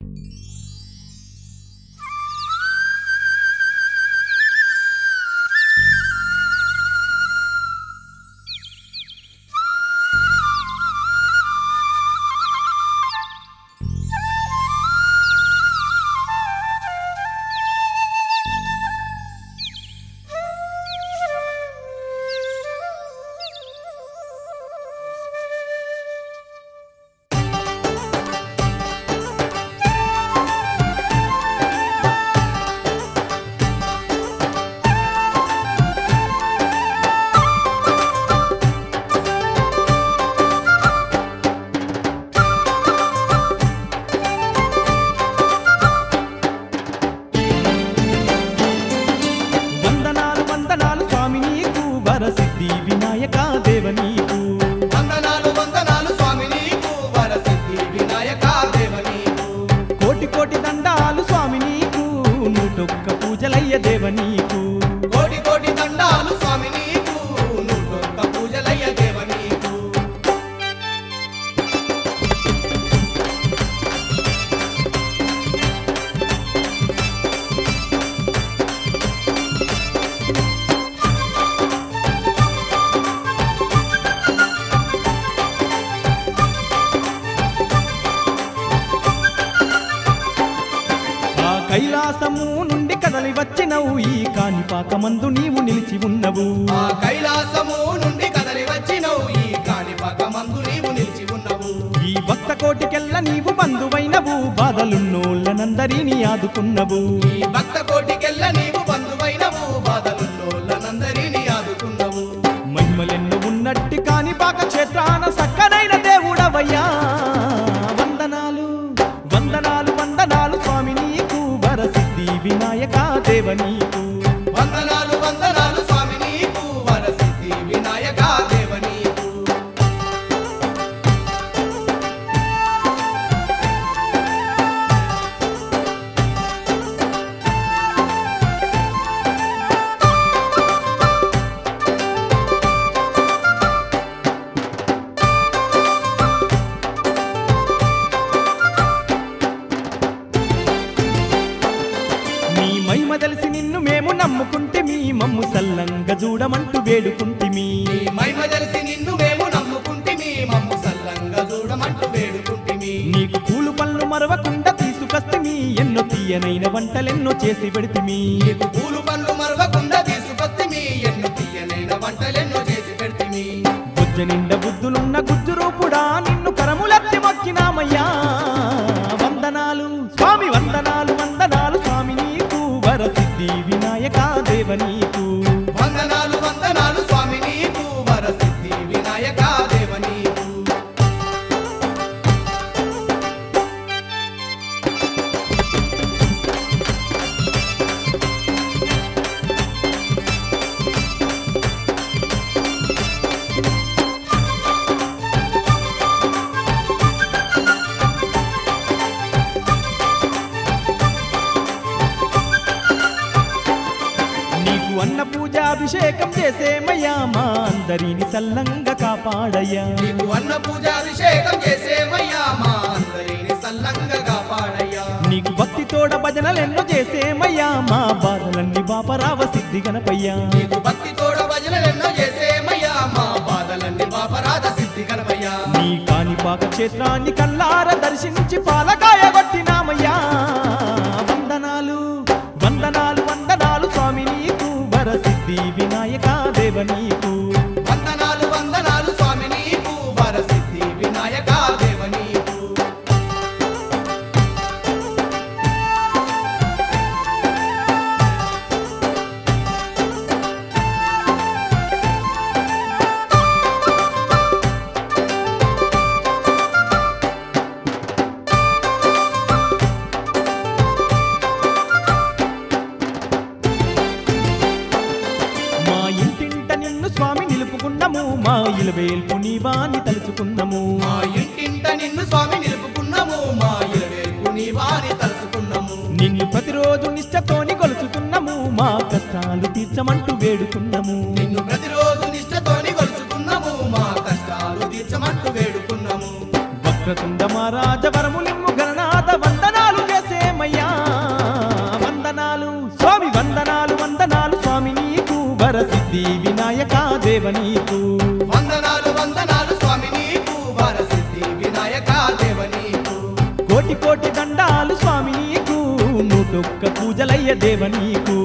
వందనాలు వందనాలు స్వామి నీకు వరసిద్ధి వినాయక దేవ నీకు వందనాలు వందనాలు స్వామి నీకు వరసిద్ధి వినాయక దేవ నీకు కోటి కోటి దండాలు స్వామి నీకు నూటొక్క పూజలయ్య దేవ నీకు కోటి కోటి దండాలు స్వామి నీకు నూటొక్క పూజలయ్య దేవ నీకు ఆ కైలాసము నుండి కదలి వచ్చినవు ఈ కాణిపాకమందు నీవు నిలిచి ఉన్నవు ఆ కైలాసము నుండి కదలి వచ్చినవు ఈ కాణిపాక మందు నీవు నిలిచి ఉన్నవు ఈ భక్త కోటికెల్ల నీవు బంధువైనవు బాధలున్నోళ్ళనందరినీ ఆదుకున్నవు ఈ భక్త కోటికెళ్ళ నీవు బంధువైనవు బాధలున్నోళ్ళనందరినీ ఆదుకున్నవు మహిమలెన్నో ఉన్నట్టి కాణిపాక క్షేత్రాన సక్కనైన దేవుడవయ్యా వందనాలు వందనాలు వందనాలు స్వామి నీకు వరసిద్ధి వినాయక దేవ నీకు వందనాలు వందనాలు స్వామి నీకు వరసిద్ధి వినాయక దేవ నీకు నీ మహిమ తెలిసి నిన్ను మేము నమ్ముకుంటే మీ మమ్ము సల్లంగా చూడమంటూ వేడుకుంటిమి నీ మహిమ తెలిసి నిన్ను మేము నమ్ముకుంటిమి మమ్ము సల్లంగా చూడమంటూ వేడుకుంటిమి నీకు పూలు పళ్ళు మరవకుండా తీసుకొస్తిమి ఎన్నో తీయనైన వంటలెన్నో చేసి పెడితిమి నీకు పూలు పండ్లు మరవకుండా తీసుకొస్తిమి ఎన్నో తీయనైన వంటలెన్నో చేసి పెడితిమి బుజ్జ నిండా బుద్ధులున్న గుజ్జు రూపుడా నిన్ను కరములెత్తి మొక్కినామయ్యా వందనాలు స్వామి వందనాలు వందనాలు స్వామి నీకు వరసిద్ధి వినాయక దేవ నీకు వందనాలు వందనాలు స్వామి నీకు వరసిద్ధి వినాయక దేవ నీకు నీకు అన్న పూజ అభిషేకం చేసేమయ్యా మా అందరిని సల్లంగా కాపాడయ్యా నీకు అన్న పూజాభిషేకం చేసేమయ్యా మా అందరిని సల్లంగా కాపాడయ్యా నీకు భక్తితోడ భజనలెన్నో చేసేమయ్యా మా బాధలన్నీ బాపరావ సిద్ధి గణపయ్యా నీకు భక్తి తోడ భజనలెన్నో చేసేమయ్యా మా బాధలన్నీ పాపరాధ సిద్ధి కనపయ్యా నీ కాణిపాక క్షేత్రాన్ని కల్లార దర్శించి పాలకాయ కొట్టినామయ్యా వందనాలు వందనాలు వందనాలు స్వామి నీకు వరసిద్ధి వినాయక దేవ నీకు వందనాలు వందనాలు స్వామి నీకు వరసిద్ధి వినాయక దేవ నీకు మా ఇంటింట నిన్ను స్వామి నిలుపుకున్నాము మా ఇలవేల్పు నీవాన్ని తలుచుకున్నాము మా ఇంటింట నిన్ను స్వామి నిలుపుకున్నాము మా ఇరవేల్పు నీ వారి తలుసుకున్నాము నిన్ను ప్రతిరోజు నిష్టతోని కొలుచుకున్నాము మా కష్టాలు తీర్చమంటూ వేడుకున్నాము నిన్ను ప్రతిరోజు నిష్టతోని కొలుచుకున్నాము మా కష్టాలు తీర్చమంటూ వేడుకున్నాము వక్రతుండ మహారాజ వరములిమ్ము గణనాథ వందనాలు వరసిద్ధి వినాయక దేవ నీకు వందనాలు వందనాలు స్వామి నీకు వరసిద్ధి వినాయక దేవ నీకు కోటి కోటి దండాలు స్వామి నీకు నూటొక్క పూజలయ్య దేవ నీకు